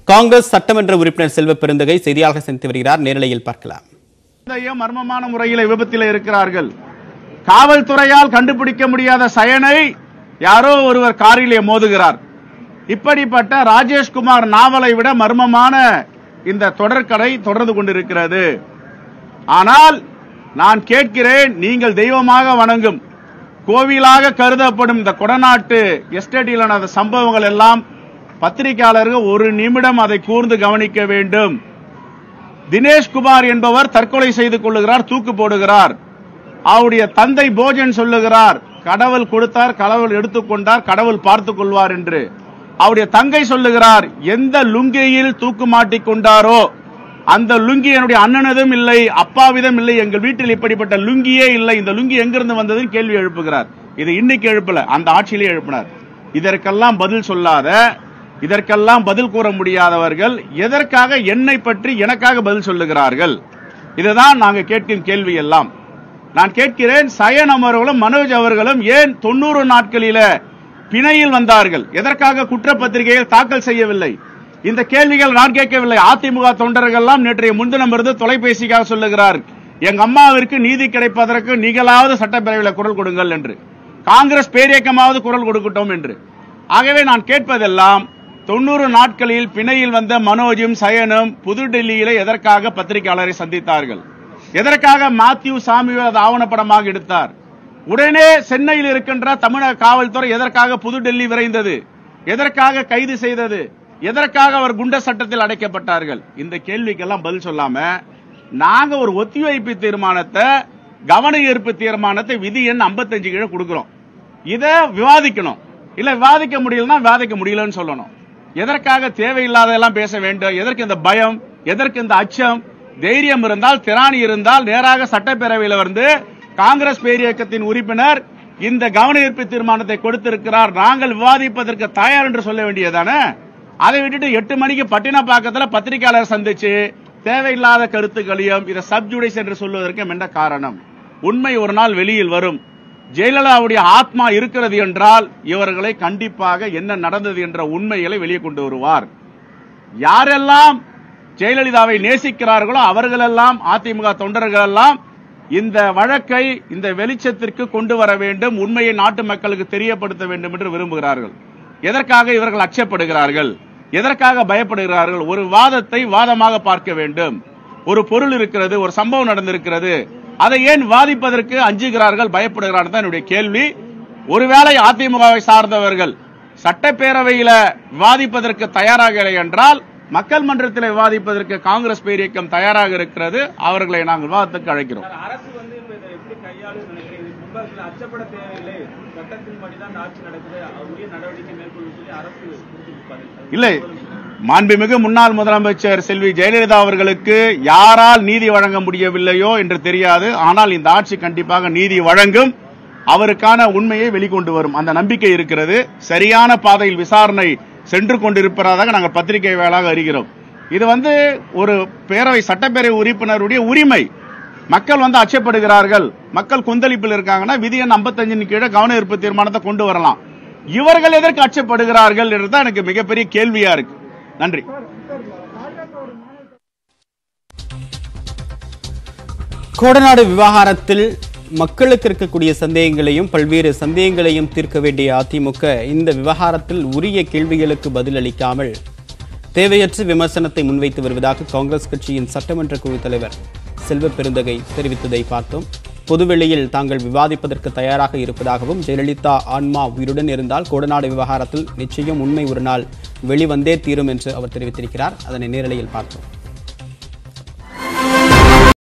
காங்கிரஸ் சட்டமன்ற உறுப்பினர் செல்வ பெருந்தகை செய்தியாளர்கள் சந்தித்து வருகிறார் நேரலையில் பார்க்கலாம் குழந்தையும் மர்மமான முறையில் விபத்தில் இருக்கிறார்கள் காவல்துறையால் கண்டுபிடிக்க முடியாத சயனை யாரோ ஒருவர் காரிலே மோதுகிறார் இப்படிப்பட்ட ராஜேஷ்குமார் நாவலை விட மர்மமான இந்த தொடர்கதை தொடர்ந்து கொண்டிருக்கிறது ஆனால் நான் கேட்கிறேன் நீங்கள் தெய்வமாக வணங்கும் கோவிலாக கருதப்படும் இந்த கொடநாட்டு எஸ்டேட்டில் நடந்த சம்பவங்கள் எல்லாம் பத்திரிகையாளர்கள் ஒரு நிமிடம் அதை கூர்ந்து கவனிக்க வேண்டும் தினேஷ்குமார் என்பவர் தற்கொலை செய்து கொள்ளுகிறார் தூக்கு போடுகிறார் அவருடைய தந்தை போஜன் சொல்லுகிறார் கடவுள் கொடுத்தார் கடவுள் எடுத்துக்கொண்டார் கடவுள் பார்த்துக் கொள்வார் என்று அவருடைய தங்கை சொல்லுகிறார் எந்த லுங்கியில் தூக்கு மாட்டிக் கொண்டாரோ அந்த லுங்கி என்னுடைய அண்ணனதும் இல்லை அப்பாவிதம் இல்லை எங்கள் வீட்டில் இப்படிப்பட்ட லுங்கியே இல்லை இந்த லுங்கி எங்கிருந்து வந்ததுன்னு கேள்வி எழுப்புகிறார் இது இன்னைக்கு எழுப்பல அந்த ஆட்சியிலே எழுப்பினார் இதற்கெல்லாம் பதில் சொல்லாத இதற்கெல்லாம் பதில் கூற முடியாதவர்கள் எதற்காக என்னை பற்றி எனக்காக பதில் சொல்லுகிறார்கள் இதுதான் நாங்க கேட்கும் கேள்வி எல்லாம் நான் கேட்கிறேன் சயன் அவர்களும் மனோஜ் அவர்களும் ஏன் தொண்ணூறு நாட்களில பிணையில் வந்தார்கள் எதற்காக குற்றப்பத்திரிகையில் தாக்கல் செய்யவில்லை இந்த கேள்விகள் நான் கேட்கவில்லை அதிமுக தொண்டர்கள் எல்லாம் நேற்றைய முன்தினம் இருந்து தொலைபேசிக்காக சொல்லுகிறார் எங்க அம்மாவிற்கு நீதி கிடைப்பதற்கு நீங்களாவது சட்டப்பேரவையில் குரல் கொடுங்கள் என்று காங்கிரஸ் பேரியக்கமாவது குரல் கொடுக்கட்டும் என்று ஆகவே நான் கேட்பதெல்லாம் தொண்ணூறு நாட்களில் பிணையில் வந்த மனோஜும் சயனும் புதுடெல்லியில எதற்காக பத்திரிகையாளரை சந்தித்தார்கள் எதற்காக மாத்யூ சாமிவேல் அதை ஆவணப்படமாக எடுத்தார் உடனே சென்னையில் இருக்கின்ற தமிழக காவல்துறை எதற்காக புதுடெல்லி விரைந்தது எதற்காக கைது செய்தது எதற்காக அவர் குண்ட சட்டத்தில் அடைக்கப்பட்டார்கள் இந்த கேள்விக்கெல்லாம் பதில் சொல்லாம நாங்க ஒரு ஒத்திவைப்பு தீர்மானத்தை கவன ஈர்ப்பு தீர்மானத்தை விதி எண் 55 கீழே கொடுக்கிறோம் இத விவாதிக்கணும் இல்ல விவாதிக்க முடியலன்னா விவாதிக்க முடியலன்னு சொல்லணும் எதற்காக தேவையில்லாதெல்லாம் பேச வேண்டும் எதற்கு இந்த பயம் எதற்கு இந்த அச்சம் தைரியம் இருந்தால் திராணி இருந்தால் நேராக சட்டப்பேரவையில் வந்து காங்கிரஸ் பேரியக்கத்தின் உறுப்பினர் இந்த கவன ஈர்ப்பு தீர்மானத்தை கொடுத்திருக்கிறார் நாங்கள் விவாதிப்பதற்கு தயார் என்று சொல்ல வேண்டியதானே அதை விட்டுட்டு எட்டு மணிக்கு பட்டினப்பாக்கத்துல பத்திரிகையாளர் சந்திச்சு தேவையில்லாத கருத்துக்களையும் இதை சப்ஜுடிஸ் என்று சொல்வதற்கு என்ன காரணம் உண்மை ஒரு நாள் வெளியில் வரும் ஜெயலலிதாவுடைய ஆத்மா இருக்கிறது என்றால் இவர்களை கண்டிப்பாக என்ன நடந்தது என்ற உண்மைகளை வெளியே கொண்டு வருவார் யாரெல்லாம் ஜெயலலிதாவை நேசிக்கிறார்களோ அவர்களெல்லாம் அதிமுக தொண்டர்கள் எல்லாம் இந்த வழக்கை இந்த வெளிச்சத்திற்கு கொண்டு வர வேண்டும் உண்மையை நாட்டு மக்களுக்கு தெரியப்படுத்த வேண்டும் என்று விரும்புகிறார்கள் எதற்காக இவர்கள் அச்சப்படுகிறார்கள் எதற்காக பயப்படுகிறார்கள் ஒரு வாதத்தை வாதமாக பார்க்க வேண்டும் ஒரு பொருள் இருக்கிறது ஒரு சம்பவம் நடந்திருக்கிறது அதை ஏன் வாதிப்பதற்கு அஞ்சுகிறார்கள் பயப்படுகிறார்கள் தான் என்னுடைய கேள்வி ஒருவேளை அதிமுகவை சார்ந்தவர்கள் சட்டப்பேரவையில விவாதிப்பதற்கு தயாராக இல்லை என்றால் மக்கள் மன்றத்தில் விவாதிப்பதற்கு காங்கிரஸ் பேரியக்கம் தயாராக இருக்கிறது அவர்களை நாங்கள் விவாதத்துக்கு அழைக்கிறோம் சார், அரசு வந்து இப்ப இதை எப்படி கையாளும் நினைக்கிறீங்க முன்பாக அச்சப்பட தேவையில்லை சட்டத்தின்படிதான் இந்த ஆட்சி நடக்குது உரிய நடவடிக்கை மேற்கொள்ளும் சொல்லி அரசு கொடுத்திருப்பாரு. இல்லை மாண்புமிகு முன்னாள் முதலமைச்சர் செல்வி ஜெயலலிதா அவர்களுக்கு யாரால் நீதி வழங்க முடியவில்லையோ என்று தெரியாது ஆனால் இந்த ஆட்சி கண்டிப்பாக நீதி வழங்கும் அவருக்கான உண்மையை வெளிக்கொண்டு வரும் அந்த நம்பிக்கை இருக்கிறது சரியான பாதையில் விசாரணை சென்று கொண்டிருப்பதாக நாங்கள் பத்திரிகை வேளாக அறிகிறோம் இது வந்து ஒரு பேரவை சட்டப்பேரவை உறுப்பினருடைய உரிமை மக்கள் வந்து அச்சப்படுகிறார்கள் மக்கள் கொந்தளிப்பில் இருக்காங்கன்னா விதி எண் 55 கீழே கவன ஈர்ப்பு தீர்மானத்தை கொண்டு வரலாம் இவர்கள் எதற்கு அச்சப்படுகிறார்கள் என்றுதான் எனக்கு மிகப்பெரிய கேள்வியா இருக்கு நன்றி கோடநாடு விவகாரத்தில் மக்களுக்கு இருக்கக்கூடிய சந்தேகங்களையும் பல்வேறு சந்தேகங்களையும் தீர்க்க வேண்டிய அதிமுக இந்த விவகாரத்தில் உரிய கேள்விகளுக்கு பதிலளிக்காமல் தேவையற்ற விமர்சனத்தை முன்வைத்து வருவதாக காங்கிரஸ் கட்சியின் சட்டமன்ற குழு தலைவர் செல்வ பெருந்தகை தெரிவித்ததை பார்த்தோம் பொதுவெளியில் தாங்கள் விவாதிப்பதற்கு தயாராக இருப்பதாகவும் ஜெயலலிதா ஆன்மா உயிருடன் இருந்தால் கோடநாடு விவகாரத்தில் நிச்சயம் உண்மை ஒரு நாள் வெளிவந்தே தீரும் என்று அவர் தெரிவித்திருக்கிறார் அதனை நேரலையில் பார்த்தோம்